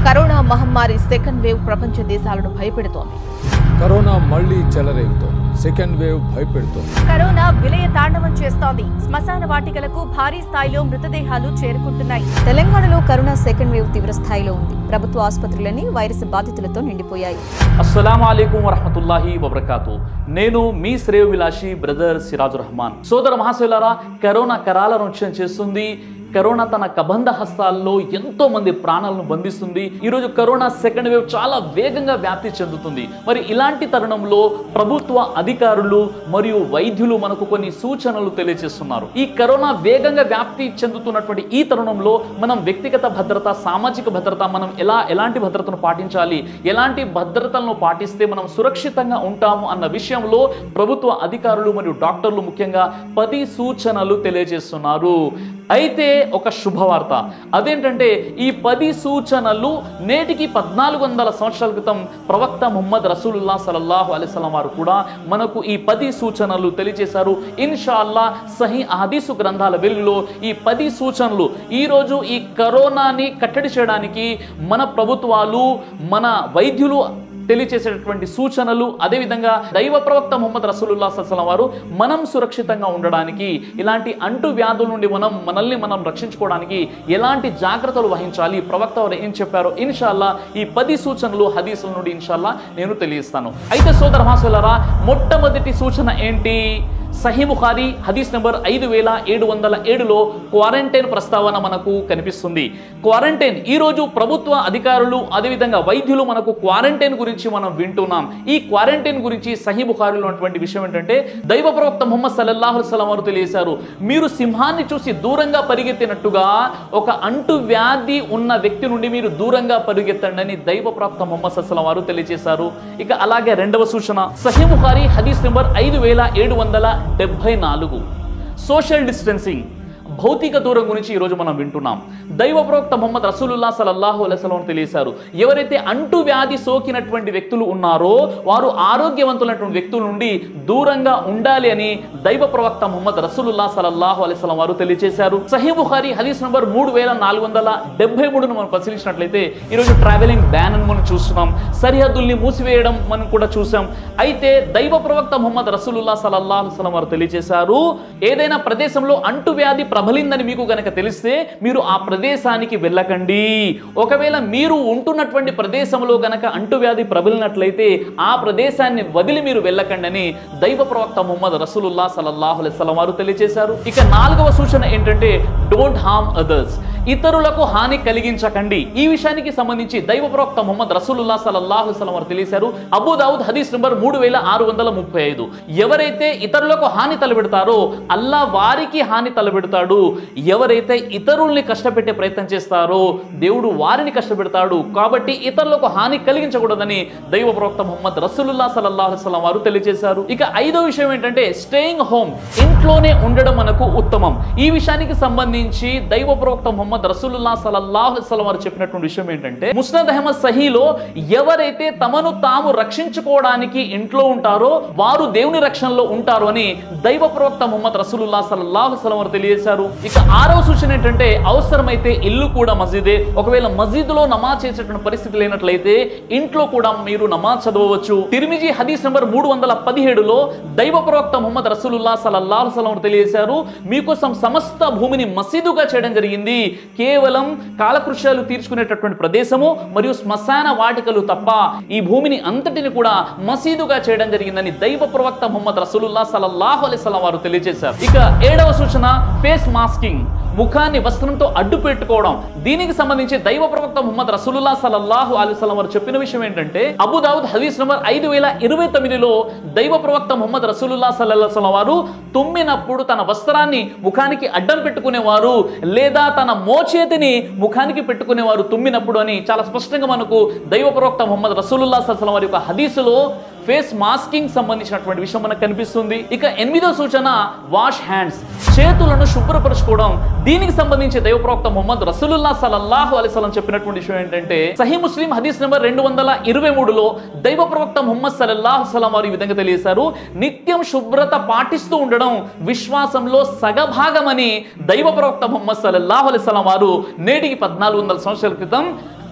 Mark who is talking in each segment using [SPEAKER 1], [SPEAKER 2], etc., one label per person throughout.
[SPEAKER 1] Corona మహమ్మారి second wave ప్రపంచ దేశాలను భయపెడుతోంది
[SPEAKER 2] కరోనా మళ్లీ చెలరేగుతోంది సెకండ్ వేవ్ భయపెడుతోంది
[SPEAKER 3] కరోనా విలయ తాండవం చేస్తోంది శ్మశాన వాటికలకు భారీ స్థాయిలో మృతదేహాలు చేరుకుంటున్నాయి
[SPEAKER 4] తెలంగాణలో కరోనా సెకండ్ వేవ్ తీవ్ర స్థాయిలో ఉంది ప్రభుత్వ ఆసుపత్రులన్నీ వైరస్ బాధితులతో నిండిపోయాయి
[SPEAKER 5] అస్సలం వరహమతుల్లాహి వబర్కాతు నేను మీ శ్రేయ విలాసి బ్రదర్ సిరాజు రహమాన్ సోదర మహాశైలారా కరోనా కరాల నృత్యం చేస్తుంది కరోనా తన కబంధ హస్తాల్లో ఎంతో మంది ప్రాణాలను బంధిస్తుంది ఈరోజు కరోనా సెకండ్ వేవ్ చాలా వేగంగా వ్యాప్తి చెందుతుంది మరి ఇలాంటి తరుణంలో ప్రభుత్వ అధికారులు మరియు వైద్యులు మనకు కొన్ని సూచనలు తెలియజేస్తున్నారు ఈ కరోనా వేగంగా వ్యాప్తి చెందుతున్నటువంటి ఈ తరుణంలో మనం వ్యక్తిగత భద్రత సామాజిక భద్రత మనం ఎలా ఎలాంటి భద్రతను పాటించాలి ఎలాంటి భద్రతలను పాటిస్తే మనం సురక్షితంగా ఉంటాము అన్న విషయంలో ప్రభుత్వ అధికారులు మరియు డాక్టర్లు ముఖ్యంగా పది సూచనలు తెలియజేస్తున్నారు అయితే ఒక శుభవార్త అదేంటంటే ఈ పది సూచనలు నేటికి పద్నాలుగు వందల సంవత్సరాల క్రితం ప్రవక్త ముహమ్మద్ రసూలుల్లా సలల్లాహు అలైస్లం వారు కూడా మనకు ఈ పది సూచనలు తెలియజేశారు ఇన్షా అల్లా సహీ హదీసు గ్రంథాల వెలుగులో ఈ పది సూచనలు ఈరోజు ఈ కరోనాని కట్టడి చేయడానికి మన ప్రభుత్వాలు మన వైద్యులు తెలియచేసేటటువంటి సూచనలు అదేవిధంగా దైవ ప్రవక్త ముహమ్మద్ రసూలుల్లా సల్లం వారు మనం సురక్షితంగా ఉండడానికి ఇలాంటి అంటు వ్యాధుల నుండి మనం మనల్ని మనం రక్షించుకోవడానికి ఎలాంటి జాగ్రత్తలు వహించాలి ప్రవక్త వారు ఏం చెప్పారో ఇన్షాల్లా ఈ పది సూచనలు హదీసుల నుండి ఇన్షాల్లా నేను తెలియజేస్తాను అయితే సోదర మహాసులారా మొట్టమొదటి సూచన ఏంటి సహీ బుఖారీ హదీస్ నెంబర్ ఐదు వేల ఏడు వందల ఏడులో క్వారంటైన్ ప్రస్తావన మనకు కనిపిస్తుంది క్వారంటైన్ ఈరోజు ప్రభుత్వ అధికారులు అదేవిధంగా వైద్యులు మనకు క్వారంటైన్ గురించి మనం వింటున్నాం ఈ క్వారంటైన్ గురించి సహీ బుఖారీలో ఉన్నటువంటి విషయం ఏంటంటే దైవ ప్రవక్త ముహమ్మద్ సల్లల్లాహు సలం వారు తెలియజేశారు మీరు సింహాన్ని చూసి దూరంగా పరిగెత్తినట్టుగా ఒక అంటు వ్యాధి ఉన్న వ్యక్తి నుండి మీరు దూరంగా పరిగెత్తండి అని దైవ ప్రవక్త ముహమ్మద్ సల్లం వారు తెలియజేశారు ఇక అలాగే రెండవ సూచన సహీ బుఖారీ హదీస్ నెంబర్ ఐదు వేల ఏడు వందల డెబ్బై నాలుగు సోషల్ డిస్టెన్సింగ్ భౌతిక దూరం గురించి ఈరోజు మనం వింటున్నాం దైవ ప్రవక్త మొహమ్మద్ రసూలుల్లా సలల్లాహు అలైస్లం తెలియశారు ఎవరైతే అంటు వ్యాధి సోకినటువంటి వ్యక్తులు ఉన్నారో వారు ఆరోగ్యవంతులైనటువంటి వ్యక్తుల నుండి దూరంగా ఉండాలి అని దైవ ప్రవక్త మొహమ్మద్ రసూలుల్లా సలల్లాహు అలైస్లం వారు తెలియజేశారు సహీ బుఖారి హదీస్ నంబర్ మూడు వేల నాలుగు వందల డెబ్బై మూడును మనం పరిశీలించినట్లయితే ఈరోజు ట్రావెలింగ్ బ్యాన్ అని మనం చూస్తున్నాం సరిహద్దుల్ని మూసివేయడం మనం కూడా చూసాం అయితే దైవ ప్రవక్త మొహమ్మద్ రసూలుల్లా సలల్లాహు అలైస్లం వారు తెలియజేశారు ఏదైనా ప్రదేశంలో అంటు వ్యాధి ప్రబలిందని మీకు గనక తెలిస్తే మీరు ఆ ప్రదేశానికి వెళ్ళకండి ఒకవేళ మీరు ఉంటున్నటువంటి ప్రదేశంలో గనక అంటువ్యాధి ప్రబలినట్లయితే ఆ ప్రదేశాన్ని వదిలి మీరు వెళ్ళకండి అని దైవ ప్రవక్త ముహమ్మద్ రసూలుల్లా సలల్లాహు అలైస్లం వారు తెలియజేశారు ఇక నాలుగవ సూచన ఏంటంటే డోంట్ హార్మ్ అదర్స్ ఇతరులకు హాని కలిగించకండి ఈ విషయానికి సంబంధించి దైవ ప్రవక్త ముహమ్మద్ రసూలుల్లా సలల్లాహు అలైస్లం వారు తెలియజేశారు అబూ దావుద్ హదీస్ నంబర్ మూడు వేల ఆరు వందల ముప్పై ఐదు ఎవరైతే ఇతరులకు హాని తలబెడతారో అల్లా వారికి హాని తలబెడతాడు ఎవరైతే ఇతరుల్ని కష్టపెట్టే ప్రయత్నం చేస్తారో దేవుడు వారిని కష్టపెడతాడు కాబట్టి ఇతరులకు హాని కలిగించకూడదని దైవ ప్రవక్త ముహమ్మద్ రసూలుల్లా సలల్లాహు అలైస్లం వారు తెలియజేశారు ఇక ఐదో విషయం ఏంటంటే స్టేయింగ్ హోమ్ ఇంట్లోనే ఉండడం మనకు ఉత్తమం ఈ విషయానికి సంబంధించి దైవ ప్రవక్త ముహమ్మద్ రసూలుల్లా సలల్లాహు అలైస్లం వారు చెప్పినటువంటి విషయం ఏంటంటే ముస్నద్ అహ్మద్ సహీలో ఎవరైతే తమను తాము రక్షించుకోవడానికి ఇంట్లో ఉంటారో వారు దేవుని రక్షణలో ఉంటారు అని దైవ ప్రవక్త ముహమ్మద్ రసూలుల్లా సలల్లాహు అలైస్లం వారు తెలియజేశారు ఇక ఆరవ సూచన ఏంటంటే అవసరమైతే ఇల్లు కూడా మసీదే ఒకవేళ మసీదులో నమాజ్ చేసేటువంటి పరిస్థితి లేనట్లయితే ఇంట్లో కూడా మీరు నమాజ్ చదవవచ్చు తిరిమిజీ హదీస్ నెంబర్ మూడు వందల పదిహేడులో దైవ ప్రవక్త ముహమ్మద్ రసూలుల్లా సలల్లాహు సలం తెలియజేశారు మీకోసం సమస్త భూమిని మసీదుగా చేయడం జరిగింది కేవలం కాలకృష్యాలు తీర్చుకునేటటువంటి ప్రదేశము మరియు శ్మశాన వాటికలు తప్ప ఈ భూమిని అంతటిని కూడా మసీదుగా చేయడం జరిగిందని దైవ ప్రవక్త ముహమ్మద్ రసూలుల్లా సలల్లాహు అలైస్లం వారు తెలియజేశారు ఇక ఏడవ సూచన ఫేస్ మాస్కింగ్ ముఖాన్ని వస్త్రంతో అడ్డు పెట్టుకోవడం దీనికి సంబంధించి దైవ ప్రవక్త ముహమ్మద్ రసూలుల్లా సలల్లాహు అలైస్లం వారు చెప్పిన విషయం ఏంటంటే అబుదావుద్ హదీస్ నంబర్ ఐదు వేల ఇరవై తొమ్మిదిలో దైవ ప్రవక్త ముహమ్మద్ రసూలుల్లా సల్లల్లాహు వారు తుమ్మినప్పుడు తన వస్త్రాన్ని ముఖానికి అడ్డం పెట్టుకునేవారు లేదా తన మోచేతిని ముఖానికి పెట్టుకునేవారు తుమ్మినప్పుడు అని చాలా స్పష్టంగా మనకు దైవ ప్రవక్త ముహమ్మద్ రసూలుల్లా సల్లం వారి యొక్క హదీసులో ఫేస్ మాస్కింగ్ సంబంధించినటువంటి విషయం మనకు కనిపిస్తుంది ఇక ఎనిమిదో సూచన వాష్ హ్యాండ్స్ చేతులను శుభ్రపరచుకోవడం దీనికి సంబంధించి దైవ ప్రవక్త ముహమ్మద్ రసూలుల్లా సలల్లాహు అలైస్లం చెప్పినటువంటి విషయం ఏంటంటే సహీ ముస్లిం హదీస్ నెంబర్ రెండు వందల ఇరవై మూడులో దైవ ప్రవక్త ముహమ్మద్ సలల్లాహు సలం వారు ఈ విధంగా తెలియజేశారు నిత్యం శుభ్రత పాటిస్తూ ఉండడం విశ్వాసంలో సగభాగమని దైవ ప్రవక్త ముహమ్మద్ సలల్లాహు అలైస్లం వారు నేటికి పద్నాలుగు వందల సంవత్సరాల క్రితం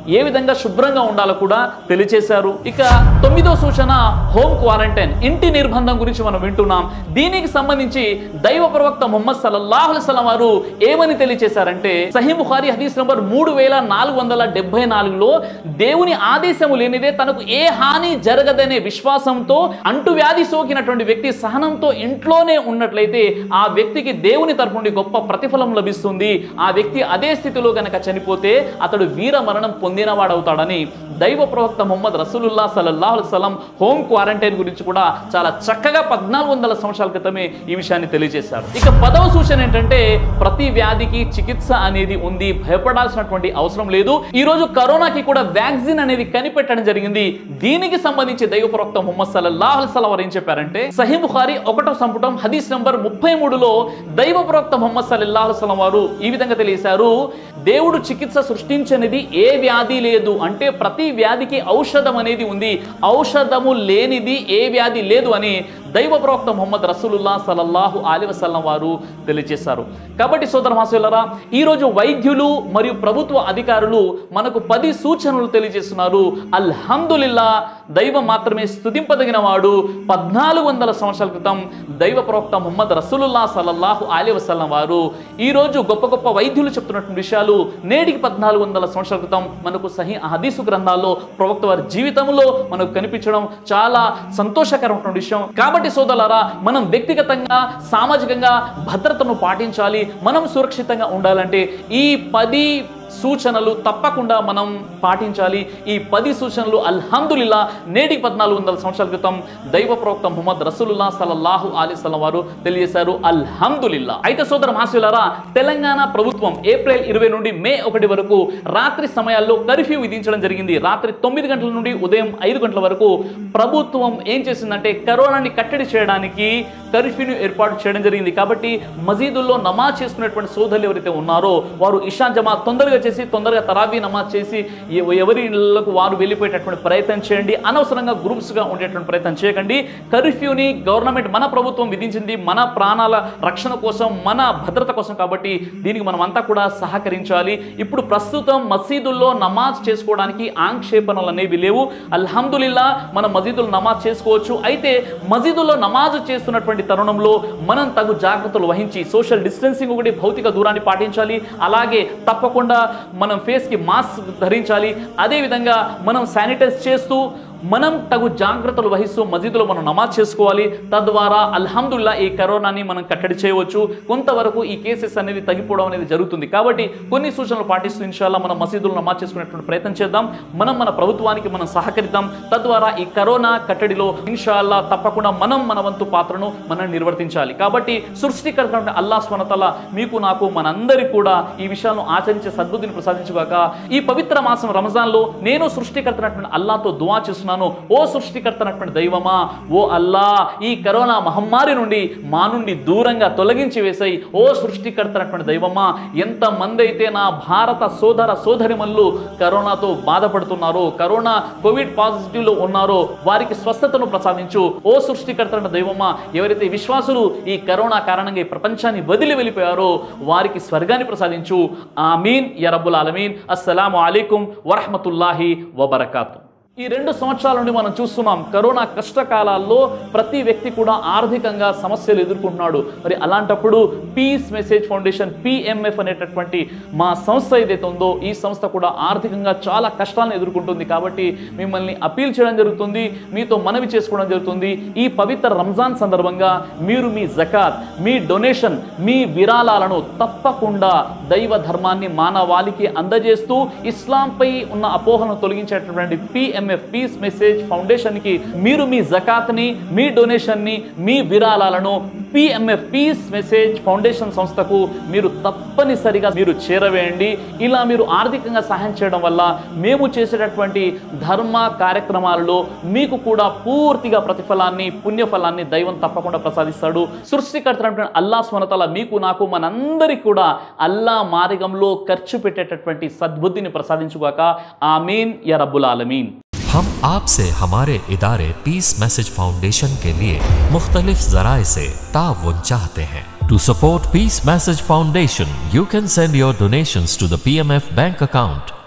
[SPEAKER 5] ఏ విధంగా శుభ్రంగా ఉండాలో కూడా తెలియచేశారు ఇక తొమ్మిదో సూచన హోమ్ క్వారంటైన్ ఇంటి నిర్బంధం గురించి మనం వింటున్నాం దీనికి సంబంధించి దైవ ప్రవక్త ముహమ్మద్ సల్లల్లాహు అలైహి వసల్లం వారు ఏమని తెలియచేశారంటే సహీ బుఖారి హదీస్ నంబర్ మూడు వేల నాలుగు వందల డెబ్బై నాలుగులో దేవుని ఆదేశము లేనిదే తనకు ఏ హాని జరగదనే విశ్వాసంతో అంటువ్యాధి సోకినటువంటి వ్యక్తి సహనంతో ఇంట్లోనే ఉన్నట్లయితే ఆ వ్యక్తికి దేవుని తరపు నుండి గొప్ప ప్రతిఫలం లభిస్తుంది ఆ వ్యక్తి అదే స్థితిలో గనక చనిపోతే అతడు వీర మరణం పొందినవాడవుతాడని దైవ ప్రవక్త ముహమ్మద్ రసూలుల్లా సల్లల్లాహు అలైహి వసల్లం హోమ్ క్వారంటైన్ గురించి కూడా చాలా చక్కగా పద్నాలుగు వందల సంవత్సరాల క్రితమే ఈ విషయాన్ని తెలియజేశారు ఇక పదవ సూచన ఏంటంటే ప్రతి వ్యాధికి చికిత్స అనేది ఉంది భయపడాల్సినటువంటి అవసరం లేదు ఈ రోజు కరోనాకి కూడా వ్యాక్సిన్ అనేది కనిపెట్టడం జరిగింది దీనికి సంబంధించి దైవ ప్రవక్త ముహమ్మద్ సల్లల్లాహు అలైహి వసల్లం వారు ఏం చెప్పారంటే సహీ బుఖారి ఒకటో సంపుటం హదీస్ నంబర్ ముప్పై మూడులో దైవ ప్రవక్త ముహమ్మద్ సల్లల్లాహు అలైహి వసల్లం వారు ఈ విధంగా తెలియజేశారు దేవుడు చికిత్స సృష్టించనిది ఏ వ్యాధి లేదు అంటే ప్రతి వ్యాధికి ఔషధం అనేది ఉంది ఔషధము లేనిది ఏ వ్యాధి లేదు అని దైవ ప్రవక్త ముహమ్మద్ రసూలుల్లా సలల్లాహు అలీ వసల్లం వారు తెలియజేశారు కాబట్టి సోదర మాసులరా ఈరోజు వైద్యులు మరియు ప్రభుత్వ అధికారులు మనకు పది సూచనలు తెలియజేస్తున్నారు అల్హమ్దులిల్లా దైవం మాత్రమే స్థుతింపదగిన వాడు పద్నాలుగు వందల సంవత్సరాల క్రితం దైవ ప్రవక్త ముహమ్మద్ రసూలుల్లా సలల్లాహు అలీ వసల్లం వారు ఈరోజు గొప్ప గొప్ప వైద్యులు చెప్తున్నటువంటి విషయాలు నేటికి పద్నాలుగు వందల సంవత్సరాల క్రితం మనకు సహీ హదీసు గ్రంథాల్లో ప్రవక్త వారి జీవితంలో మనకు కనిపించడం చాలా సంతోషకరమైన విషయం కాబట్టి సోదరులారా మనం వ్యక్తిగతంగా సామాజికంగా భద్రతను పాటించాలి మనం సురక్షితంగా ఉండాలంటే ఈ పది సూచనలు తప్పకుండా మనం పాటించాలి ఈ పది సూచనలు అల్హమ్దులిల్లా నేటికి పద్నాలుగు వందల సంవత్సరాల క్రితం దైవ ప్రవక్త ముహమ్మద్ రసూలుల్లా సలల్లాహు అలీ సలం వారు తెలియజేశారు అల్హమ్దులిల్లా అయితే సోదర మహాశివులారా తెలంగాణ ప్రభుత్వం ఏప్రిల్ ఇరవై నుండి మే ఒకటి వరకు రాత్రి సమయాల్లో కర్ఫ్యూ విధించడం జరిగింది రాత్రి తొమ్మిది గంటల నుండి ఉదయం ఐదు గంటల వరకు ప్రభుత్వం ఏం చేసిందంటే కరోనాని కట్టడి చేయడానికి కర్ఫ్యూని ఏర్పాటు చేయడం జరిగింది కాబట్టి మసీదుల్లో నమాజ్ చేసుకునేటువంటి సోదరులు ఎవరైతే ఉన్నారో వారు ఇషా జమా తొందరగా చేసి తొందరగా తరాబీ నమాజ్ చేసి ఎవ- ఎవరి ఇళ్లకు వారు వెళ్ళిపోయేటటువంటి ప్రయత్నం చేయండి అనవసరంగా గ్రూప్స్గా ఉండేటువంటి ప్రయత్నం చేయకండి కర్ఫ్యూని గవర్నమెంట్ మన ప్రభుత్వం విధించింది మన ప్రాణాల రక్షణ కోసం మన భద్రత కోసం కాబట్టి దీనికి మనం అంతా కూడా సహకరించాలి ఇప్పుడు ప్రస్తుతం మసీదుల్లో నమాజ్ చేసుకోవడానికి ఆంక్షేపణలు అనేవి లేవు అల్హమ్దులిల్లా మన మసీదులు నమాజ్ చేసుకోవచ్చు అయితే మసీదుల్లో నమాజ్ చేస్తున్నటువంటి తరుణంలో మనం తగు జాగ్రత్తలు వహించి సోషల్ డిస్టెన్సింగ్ ఒకటి భౌతిక దూరాన్ని పాటించాలి అలాగే తప్పకుండా మనం ఫేస్కి మాస్క్ ధరించాలి అదేవిధంగా మనం శానిటైజ్ చేస్తూ మనం తగు జాగ్రత్తలు వహిస్తూ మసీదులో మనం నమాజ్ చేసుకోవాలి తద్వారా అల్హమ్దుల్లా ఈ కరోనాని మనం కట్టడి చేయవచ్చు కొంతవరకు ఈ కేసెస్ అనేది తగ్గిపోవడం అనేది జరుగుతుంది కాబట్టి కొన్ని సూచనలు పాటిస్తూ ఇన్షాల్లా మనం మసీదులు నమాజ్ చేసుకునేటువంటి ప్రయత్నం చేద్దాం మనం మన ప్రభుత్వానికి మనం సహకరిద్దాం తద్వారా ఈ కరోనా కట్టడిలో ఇన్షాల్లా తప్పకుండా మనం మన వంతు పాత్రను మనం నిర్వర్తించాలి కాబట్టి సృష్టికర్త అల్లా స్వనతల మీకు నాకు మనందరికీ కూడా ఈ విషయాలను ఆచరించే సద్బుద్ధిని ప్రసాదించుగాక ఈ పవిత్ర మాసం రంజాన్లో నేను సృష్టికర్తనటువంటి అల్లాతో దువా చేస్తున్నాను ఓ సృష్టికర్తనటువంటి దైవమా ఓ అల్లా ఈ కరోనా మహమ్మారి నుండి మా నుండి దూరంగా తొలగించి వేసాయి ఓ సృష్టికర్తనటువంటి దైవమా ఎంత మంది అయితే నా భారత సోదర సోదరిమల్లు కరోనాతో బాధపడుతున్నారో కరోనా కోవిడ్ పాజిటివ్లో ఉన్నారో వారికి స్వస్థతను ప్రసాదించు ఓ సృష్టికర్తన దైవమా ఎవరైతే విశ్వాసులు ఈ కరోనా కారణంగా ఈ ప్రపంచాన్ని వదిలి వెళ్ళిపోయారో వారికి స్వర్గాన్ని ప్రసాదించు ఆమీన్ యరబుల్ ఆలమీన్ అస్సలాము అలైకుం వరహమతుల్లాహి వబర్కాతు ఈ రెండు సంవత్సరాల నుండి మనం చూస్తున్నాం కరోనా కష్టకాలాల్లో ప్రతి వ్యక్తి కూడా ఆర్థికంగా సమస్యలు ఎదుర్కొంటున్నాడు మరి అలాంటప్పుడు పీస్ మెసేజ్ ఫౌండేషన్ పిఎంఎఫ్ అనేటటువంటి మా సంస్థ ఏదైతే ఉందో ఈ సంస్థ కూడా ఆర్థికంగా చాలా కష్టాలను ఎదుర్కొంటుంది కాబట్టి మిమ్మల్ని అపీల్ చేయడం జరుగుతుంది మీతో మనవి చేసుకోవడం జరుగుతుంది ఈ పవిత్ర రంజాన్ సందర్భంగా మీరు మీ జకాత్ మీ డొనేషన్ మీ విరాళాలను తప్పకుండా దైవ ధర్మాన్ని మానవాళికి అందజేస్తూ ఇస్లాంపై ఉన్న అపోహలను తొలగించేటటువంటి పిఎంఎఫ్ పీస్ మెసేజ్ ఫౌండేషన్కి మీరు మీ జకాత్ని మీ డొనేషన్ని మీ విరాళాలను పిఎంఎఫ్ పీస్ మెసేజ్ ఫౌండేషన్ సంస్థకు మీరు తప్పనిసరిగా మీరు చేరవేయండి ఇలా మీరు ఆర్థికంగా సహాయం చేయడం వల్ల మేము చేసేటటువంటి ధర్మ కార్యక్రమాలలో మీకు కూడా పూర్తిగా ప్రతిఫలాన్ని పుణ్యఫలాన్ని దైవం తప్పకుండా ప్రసాదిస్తాడు సృష్టికర్తనటువంటి అల్లా స్వనతల మీకు నాకు మనందరికీ కూడా అల్లా మార్గంలో ఖర్చు పెట్టేటటువంటి సద్బుద్ధిని ప్రసాదించుగాక ఆమీన్ యా రబ్బుల్ ఆలమీన్
[SPEAKER 6] हम आपसे हमारे इदारे पीस मैसेज फाउंडेशन के लिए मुख्तलिफ जराए से ताउन चाहते हैं to support peace message foundation you can send your donations to the PMF bank account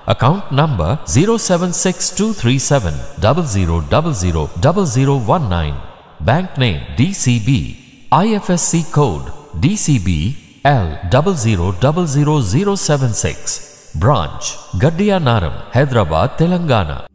[SPEAKER 6] Account number 076237 00000019. Bank name DCB. IFSC code DCB L000076. Branch Gaddiya Naram, Hyderabad, Telangana.